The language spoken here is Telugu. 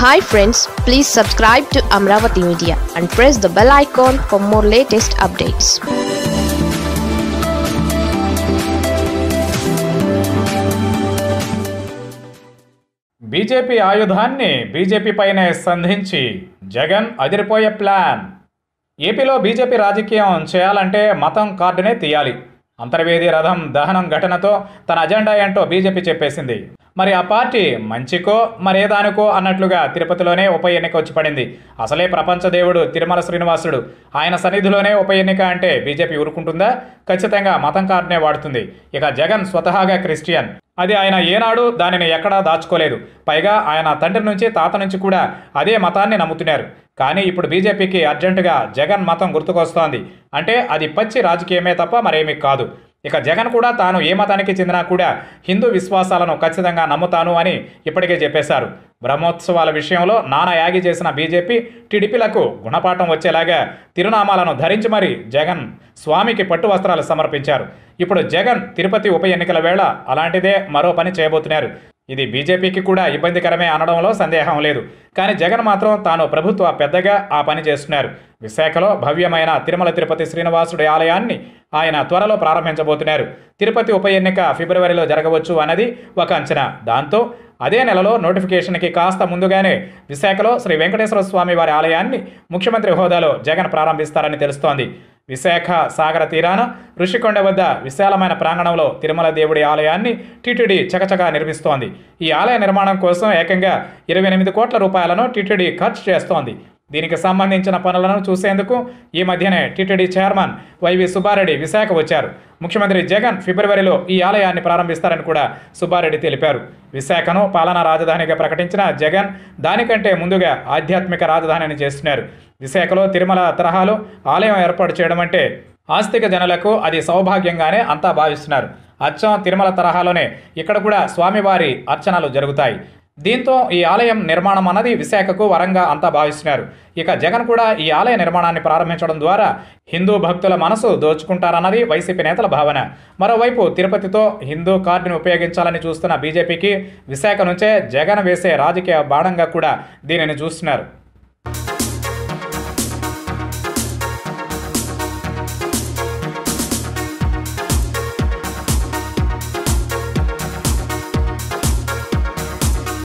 hi friends please subscribe to Amaravati media and press the bell icon for more latest updates BJP ఆయుధాన్ని బీజేపీ పైనే సంధించి జగన్ అదిరిపోయే ప్లాన్ ఏపీలో బీజేపీ రాజకీయం చేయాలంటే మతం కార్డునే తీయాలి అంతర్వేది రథం దహనం ఘటనతో తన అజెండా ఏంటో బీజేపీ చెప్పేసింది మరి ఆ పార్టీ మంచికో మరేదానికో అన్నట్లుగా తిరుపతిలోనే ఉప ఎన్నిక వచ్చి పడింది అసలే ప్రపంచ దేవుడు తిరుమల శ్రీనివాసుడు ఆయన సన్నిధిలోనే ఉప ఎన్నిక అంటే బీజేపీ ఊరుకుంటుందా ఖచ్చితంగా మతం కార్డునే వాడుతుంది ఇక జగన్ స్వతహాగా క్రిస్టియన్ అది ఆయన ఏనాడు దానిని ఎక్కడా దాచుకోలేదు పైగా ఆయన తండ్రి నుంచి తాత నుంచి కూడా అదే మతాన్ని నమ్ముతున్నారు కానీ ఇప్పుడు బీజేపీకి అర్జెంటుగా జగన్ మతం గుర్తుకొస్తోంది అంటే అది పచ్చి రాజకీయమే తప్ప మరేమీ కాదు ఇక జగన్ కూడా తాను ఏ మతానికి చెందినా కూడా హిందూ విశ్వాసాలను ఖచ్చితంగా నమ్ముతాను అని ఇప్పటికే చెప్పేశారు బ్రహ్మోత్సవాల విషయంలో నానా యాగి చేసిన బీజేపీ టీడీపీలకు గుణపాఠం వచ్చేలాగా తిరునామాలను ధరించి మరి జగన్ స్వామికి పట్టు వస్త్రాలు సమర్పించారు ఇప్పుడు జగన్ తిరుపతి ఉప ఎన్నికల వేళ అలాంటిదే మరో పని చేయబోతున్నారు ఇది బీజేపీకి కూడా ఇబ్బందికరమే అనడంలో సందేహం లేదు కానీ జగన్ మాత్రం తాను ప్రభుత్వ పెద్దగా ఆ పని చేస్తున్నారు విశాఖలో భవ్యమైన తిరుమల తిరుపతి శ్రీనివాసుడి ఆలయాన్ని ఆయన త్వరలో ప్రారంభించబోతున్నారు తిరుపతి ఉప ఎన్నిక ఫిబ్రవరిలో జరగవచ్చు అన్నది ఒక అంచనా దాంతో అదే నెలలో నోటిఫికేషన్కి కాస్త ముందుగానే విశాఖలో శ్రీ వెంకటేశ్వర స్వామి వారి ఆలయాన్ని ముఖ్యమంత్రి హోదాలో జగన్ ప్రారంభిస్తారని తెలుస్తోంది విశాఖ సాగర తీరాన ఋషికొండ వద్ద విశాలమైన ప్రాంగణంలో తిరుమల దేవుడి ఆలయాన్ని టీటీడీ చకచకా నిర్మిస్తోంది ఈ ఆలయ నిర్మాణం కోసం ఏకంగా ఇరవై ఎనిమిది కోట్ల రూపాయలను టీటీడీ ఖర్చు చేస్తోంది దీనికి సంబంధించిన పనులను చూసేందుకు ఈ మధ్యనే TTD chairman Y V Subbareddy Visakha వచ్చారు ముఖ్యమంత్రి జగన్ ఫిబ్రవరిలో ఈ ఆలయాన్ని ప్రారంభిస్తారని కూడా సుబ్బారెడ్డి తెలిపారు విశాఖను పాలనా రాజధానిగా ప్రకటించిన జగన్ దానికంటే ముందుగా ఆధ్యాత్మిక రాజధానిని చేస్తున్నారు విశాఖలో తిరుమల తరహాలో ఆలయం ఏర్పాటు చేయడం అంటే ఆస్తిక జనులకు అది సౌభాగ్యంగానే అంతా భావిస్తున్నారు అచ్చం తిరుమల తరహాలోనే ఇక్కడ కూడా స్వామివారి అర్చనలు జరుగుతాయి దీంతో ఈ ఆలయం నిర్మాణం అన్నది విశాఖకు వరంగా అంతా భావిస్తున్నారు ఇక జగన్ కూడా ఈ ఆలయ నిర్మాణాన్ని ప్రారంభించడం ద్వారా హిందూ భక్తుల మనసు దోచుకుంటారన్నది వైసీపీ నేతల భావన మరోవైపు తిరుపతితో హిందూ కార్డుని ఉపయోగించాలని చూస్తున్న బీజేపీకి విశాఖ నుంచే జగన్ వేసే రాజకీయ బాణంగా కూడా దీనిని చూస్తున్నారు